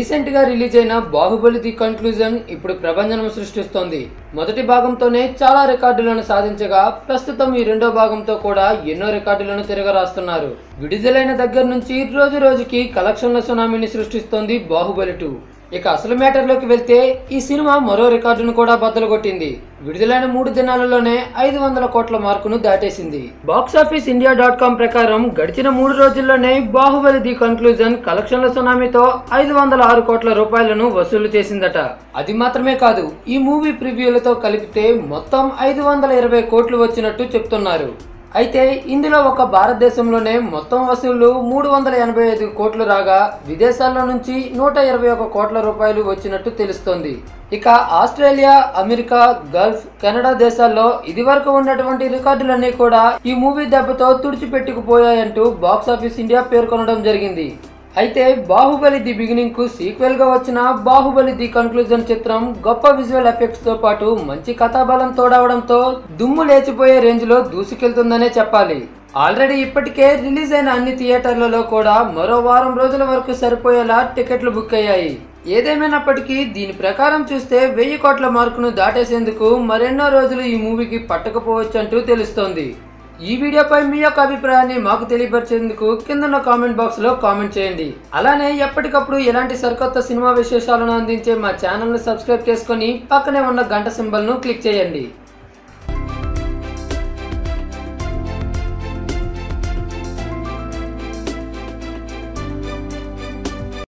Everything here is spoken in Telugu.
రీసెంట్ గా రిలీజ్ అయిన బాహుబలి ది కన్క్లూజన్ ఇప్పుడు ప్రభంజనం సృష్టిస్తోంది మొదటి భాగంతోనే చాలా రికార్డులను సాధించగా ప్రస్తుతం ఈ రెండో భాగంతో కూడా ఎన్నో రికార్డులను తిరగరాస్తున్నారు విడుదలైన దగ్గర నుంచి రోజు రోజుకి కలెక్షన్ల సునామీని సృష్టిస్తోంది బాహుబలి టూ ఇక అసలు మ్యాటర్లోకి వెళ్తే ఈ సినిమా మరో రికార్డును కూడా బద్దలు కొట్టింది విడుదలైన మూడు దినాలలోనే ఐదు వందల కోట్ల మార్కును దాటేసింది బాక్సాఫీస్ ఇండియా డాట్ కామ్ ప్రకారం గడిచిన మూడు రోజుల్లోనే బాహుబలి ది కన్క్లూజన్ కలెక్షన్ల సునామీతో ఐదు వందల ఆరు కోట్ల రూపాయలను వసూలు చేసిందట అది మాత్రమే కాదు ఈ మూవీ ప్రివ్యూలతో కలిపితే మొత్తం ఐదు వందల ఇరవై కోట్లు వచ్చినట్టు చెప్తున్నారు అయితే ఇందులో ఒక భారతదేశంలోనే మొత్తం వసూళ్లు మూడు వందల ఎనభై ఐదు కోట్లు రాగా విదేశాల్లో నుంచి నూట ఇరవై ఒక కోట్ల రూపాయలు వచ్చినట్టు తెలుస్తోంది ఇక ఆస్ట్రేలియా అమెరికా గల్ఫ్ కెనడా దేశాల్లో ఇదివరకు ఉన్నటువంటి రికార్డులన్నీ కూడా ఈ మూవీ దెబ్బతో తుడిచిపెట్టుకుపోయాయంటూ బాక్సాఫీస్ ఇండియా పేర్కొనడం జరిగింది అయితే బాహుబలి ది బిగినింగ్ కు సీక్వెల్ గా వచ్చిన బాహుబలి ది కన్క్లూజన్ చిత్రం గొప్ప విజువల్ ఎఫెక్ట్స్ తో పాటు మంచి కథాబలం తోడవడంతో దుమ్ము లేచిపోయే రేంజ్ లో దూసుకెళ్తుందనే చెప్పాలి ఆల్రెడీ ఇప్పటికే రిలీజ్ అయిన అన్ని థియేటర్లలో కూడా మరో వారం రోజుల వరకు సరిపోయేలా టికెట్లు బుక్ అయ్యాయి ఏదేమైనప్పటికీ దీని ప్రకారం చూస్తే వెయ్యి కోట్ల మార్కును దాటేసేందుకు మరెన్నో రోజులు ఈ మూవీకి పట్టకపోవచ్చు అంటూ తెలుస్తోంది ఈ వీడియోపై మీ యొక్క అభిప్రాయాన్ని మాకు తెలియపరిచేందుకు కింద కామెంట్ బాక్స్ లో కామెంట్ చేయండి అలానే ఎప్పటికప్పుడు ఎలాంటి సరికొత్త సినిమా విశేషాలను అందించే మా ఛానల్ ను సబ్స్క్రైబ్ చేసుకొని పక్కనే ఉన్న గంట సింబల్ ను క్లిక్ చేయండి